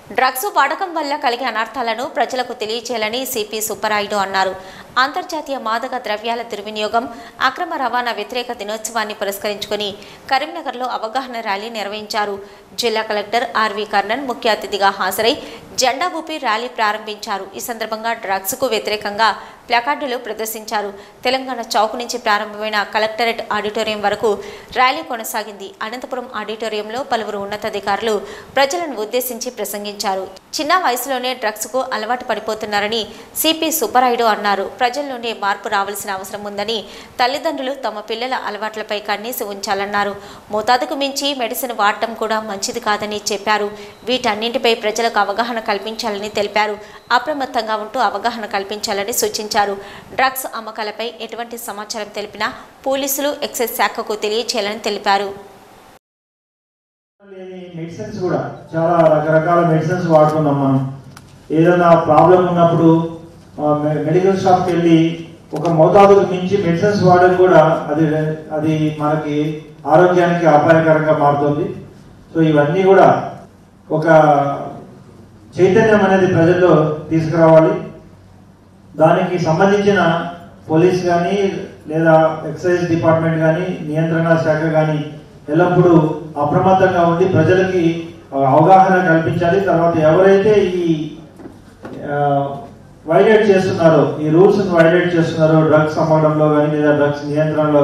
drugs వాడకం వల్ల కలిగే అనర్థాలను ప్రజలకు తెలియచేయాలని సిపి సుబ్బరాయుడు అన్నారు అంతర్జాతీయ మాదక ద్రవ్యాల దుర్వినియోగం అక్రమ రవాణా వ్యతిరేక దినోత్సవాన్ని పురస్కరించుకుని కరీంనగర్లో అవగాహన ర్యాలీ నిర్వహించారు జిల్లా కలెక్టర్ ఆర్వి కర్ణన్ ముఖ్య అతిథిగా హాజరై జెండా ఊపి ర్యాలీ ప్రారంభించారు ఈ సందర్భంగా డ్రగ్స్కు వ్యతిరేకంగా ప్లకార్డులు ప్రదర్శించారు తెలంగాణ చౌక్ నుంచి ప్రారంభమైన కలెక్టరేట్ ఆడిటోరియం వరకు ర్యాలీ కొనసాగింది అనంతపురం ఆడిటోరియంలో పలువురు ఉన్నతాధికారులు ప్రజలను ఉద్దేశించి ప్రసంగించారు చిన్న వయసులోనే డ్రగ్స్కు అలవాటు పడిపోతున్నారని సిపి సుబ్బరాయుడు అన్నారు ప్రజల్లోనే మార్పు రావాల్సిన అవసరం ఉందని తల్లిదండ్రులు తమ పిల్లల అలవాట్లపై కన్నీసి ఉంచాలన్నారు మోతాదుకు మించి మెడిసిన్ వాడటం కూడా మంచిది కాదని చెప్పారు వీటన్నింటిపై ప్రజలకు అవగాహన కల్పించాలని తెలిపారు అప్రమత్తంగా ఉంటూ అవగాహన కల్పించాలని సూచించారు డ్రగ్స్ అమ్మకాలపై ఎటువంటి సమాచారం తెలిపినా పోలీసులు ఎక్సైజ్ శాఖకు తెలియచేయాలని తెలిపారు లేని మెడిసిన్స్ కూడా చాలా రకరకాల మెడిసిన్స్ వాడుతున్నాం మనం ఏదైనా ప్రాబ్లం ఉన్నప్పుడు ఆ, మె- మెడికల్ షాప్కి వెళ్ళి ఒక మోతాదుకు మించి మెడిసిన్స్ వాడడం కూడా అది అది మనకి ఆరోగ్యానికి అపాయకరంగా మారుతుంది సో ఇవన్నీ కూడా ఒక చైతన్యం అనేది ప్రజల్లో తీసుకురావాలి దానికి సంబంధించిన పోలీస్ కానీ లేదా ఎక్సైజ్ డిపార్ట్మెంట్ కానీ నియంత్రణ శాఖ కానీ ఎల్లప్పుడూ అప్రమత్తంగా ఉండి ప్రజలకి ఆ, అవగాహన కల్పించాలి తర్వాత ఎవరైతే ఈ వైలేట్ చేస్తున్నారో ఈ రూల్స్ వైలేట్ చేస్తున్నారో డ్రగ్స్ అమ్మడంలో కానీ లేదా డ్రగ్స్ నియంత్రణలో